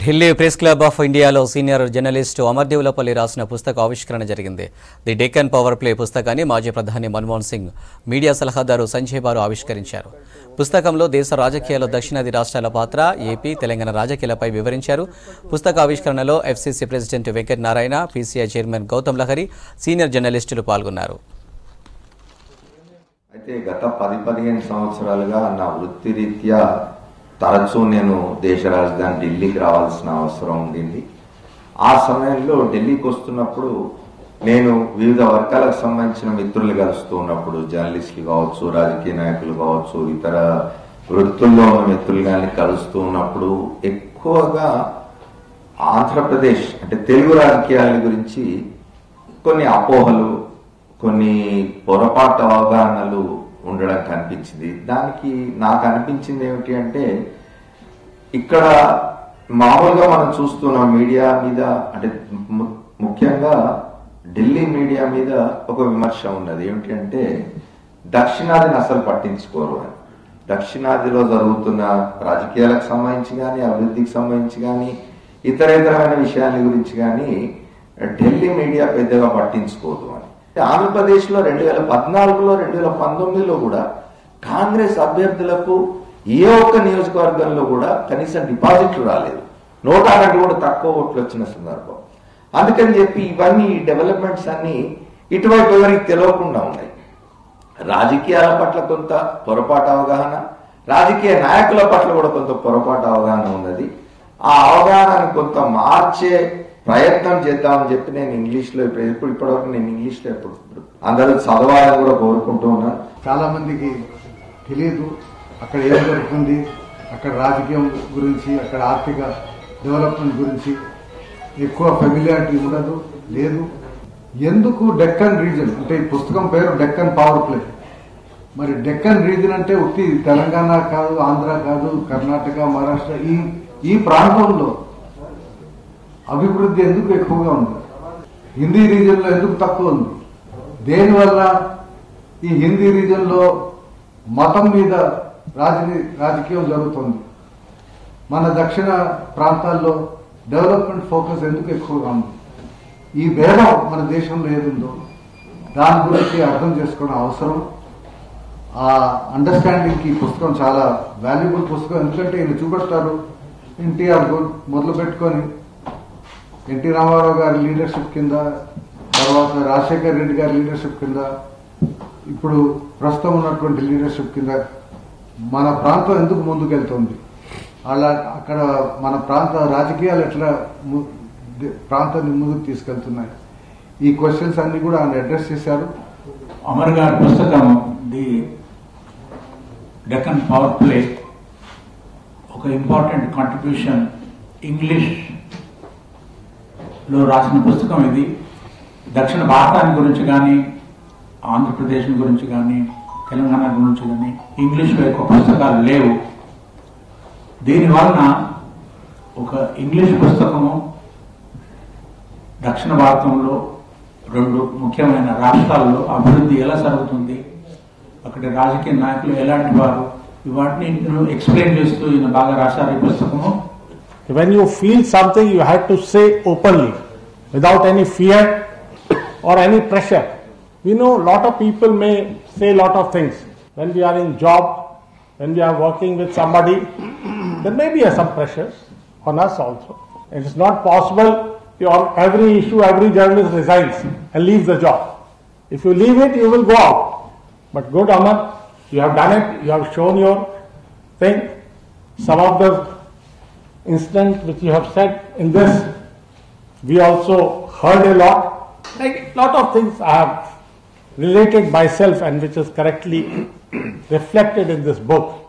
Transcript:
Delhi press club of ఇండియాలో senior journalist Amar Devulapalli రాసిన పుస్తక ఆవిష్కరణ జరిగింది ది డెక్కన్ పవర్ ప్లే పుస్తకాన్ని మాజీ ప్రధాని మన్మోహన్ సింగ్ మీడియా సలహాదారు సంజయ్ బారు ఆవిష్కరించారు పుస్తకంలో దేశ రాజకీయాల్లో దక్షిణాది రాష్ట్రాల పాత్ర ఏపీ తెలంగాణ రాజకీయాలపై వివరించారు పుస్తక ఆవిష్కరణలో FCC president Venkat Narayana PCI chairman Gautam Lahiri senior జర్నలిస్టులు పాల్గొన్నారు అయితే గత పది పదిహేను సంవత్సరాలుగా నా వృత్తిరీత్యా తరచూ నేను దేశ రాజధాని ఢిల్లీకి రావాల్సిన అవసరం ఉండింది ఆ సమయంలో ఢిల్లీకి వస్తున్నప్పుడు నేను వివిధ వర్గాలకు సంబంధించిన మిత్రులు కలుస్తూ ఉన్నప్పుడు జర్నలిస్టులు కావచ్చు రాజకీయ నాయకులు కావచ్చు ఇతర వృత్తుల్లో ఉన్న మిత్రులు కానీ కలుస్తూ ఉన్నప్పుడు ఎక్కువగా ఆంధ్రప్రదేశ్ అంటే తెలుగు రాజకీయాల గురించి కొన్ని అపోహలు కొన్ని పొరపాటు అవగాహనలు ఉండడం కనిపించింది దానికి నాకు అనిపించింది ఏమిటి అంటే ఇక్కడ మామూలుగా మనం చూస్తున్న మీడియా మీద అంటే ము- ముఖ్యంగా ఢిల్లీ మీడియా మీద ఒక విమర్శ ఉన్నది ఏమిటి అంటే దక్షిణాదిని అసలు పట్టించుకోరు అని దక్షిణాదిలో జరుగుతున్న రాజకీయాలకు సంబంధించి కానీ అభివృద్ధికి సంబంధించి కానీ ఇతరేతరమైన విషయాల గురించి కానీ ఢిల్లీ మీడియా పెద్దగా పట్టించుకోదు అని ఆంధ్రప్రదేశ్లో రెండు వేల పద్నాలుగులో రెండు వేల పంతొమ్మిదిలో కూడా కాంగ్రెస్ అభ్యర్థులకు ఏ ఒక్క నియోజకవర్గంలో కూడా కనీసం డిపాజిట్లు రాలేదు నూట రెండు కూడా తక్కువ ఓట్లు వచ్చిన సందర్భం అందుకని చెప్పి ఇవన్నీ ఈ డెవలప్మెంట్స్ అన్ని ఇటువైపు ఎవరికి తెలియకుండా ఉన్నాయి రాజకీయాల పట్ల కొంత పొరపాటు అవగాహన రాజకీయ నాయకుల పట్ల కూడా కొంత పొరపాటు అవగాహన ఉన్నది ఆ అవగాహనను కొంత మార్చే ప్రయత్నం చేద్దామని చెప్పి నేను ఇంగ్లీష్ లో ఇప్పుడు ఇప్పుడు ఇప్పటివరకు నేను ఇంగ్లీష్ లో ఎప్పుడు అందరూ చదవాలని కూడా కోరుకుంటూ ఉన్నాను చాలా మందికి తెలియదు అక్కడ ఏం జరుగుతుంది అక్కడ రాజకీయం గురించి అక్కడ ఆర్థిక డెవలప్మెంట్ గురించి ఎక్కువ ఫెమిలియారిటీ ఉండదు లేదు ఎందుకు డెక్కన్ రీజన్ అంటే ఈ పుస్తకం పేరు డెక్కన్ పవర్ ప్లే మరి డెక్కన్ రీజన్ అంటే ఉత్తి తెలంగాణ కాదు ఆంధ్ర కాదు కర్ణాటక మహారాష్ట్ర ఈ ఈ ప్రాంతంలో అభివృద్ధి ఎందుకు ఎక్కువగా ఉంది హిందీ రీజన్లో ఎందుకు తక్కువ ఉంది దేనివల్ల ఈ హిందీ రీజన్లో మతం మీద రాజకీ రాజకీయం జరుగుతుంది మన దక్షిణ ప్రాంతాల్లో డెవలప్మెంట్ ఫోకస్ ఎందుకు ఎక్కువగా ఉంది ఈ భేదం మన దేశంలో ఏదుందో దాని గురించి అర్థం చేసుకోవడం అవసరం ఆ అండర్స్టాండింగ్ ఈ పుస్తకం చాలా వాల్యుబుల్ పుస్తకం ఎందుకంటే ఈయన చూపెడతారు ఎన్టీఆర్ మొదలు పెట్టుకొని ఎన్టీ రామారావు గారి లీడర్షిప్ కింద తర్వాత రాజశేఖర్ రెడ్డి గారి లీడర్షిప్ కింద ఇప్పుడు ప్రస్తుతం ఉన్నటువంటి లీడర్షిప్ కింద మన ప్రాంతం ఎందుకు ముందుకెళ్తుంది అలా అక్కడ మన ప్రాంత రాజకీయాలు ఎట్లా ము- ది- ప్రాంతాన్ని ముందుకు తీసుకెళ్తున్నాయి ఈ క్వశ్చన్స్ అన్ని కూడా ఆయన అడ్రస్ చేశారు అమర్ గారి పుస్తకం ది డెక్కన్ పవర్ ప్లే ఒక ఇంపార్టెంట్ కాంట్రిబ్యూషన్ ఇంగ్లీష్ లో రాసిన పుస్తకం ఇది దక్షిణ భారతాన్ని గురించి కానీ ఆంధ్రప్రదేశ్ గురించి కానీ తెలంగాణ గురించి కానీ ఇంగ్లీష్లో ఎక్కువ పుస్తకాలు లేవు దీనివలన ఒక ఇంగ్లీష్ పుస్తకము దక్షిణ భారతంలో రెండు ముఖ్యమైన రాష్ట్రాల్లో అభివృద్ధి ఎలా జరుగుతుంది అక్కడి రాజకీయ నాయకులు ఎలాంటి వారు ఇవాటిని ఎక్స్ప్లెయిన్ చేస్తూ ఈయన బాగా రాశారు ఈ పుస్తకము When you feel something, you have to say openly, without any fear or any pressure. We know a lot of people may say a lot of things. When we are in job, when we are working with somebody, there may be some pressures on us also. It is not possible you- on every issue, every journalist resigns and leaves the job. If you leave it, you will go out. But good, Amar, you have done it, you have shown your thing. Some of the incident which you have said in this, we also heard a lot. Like lot of things I have related myself and which is correctly reflected in this book.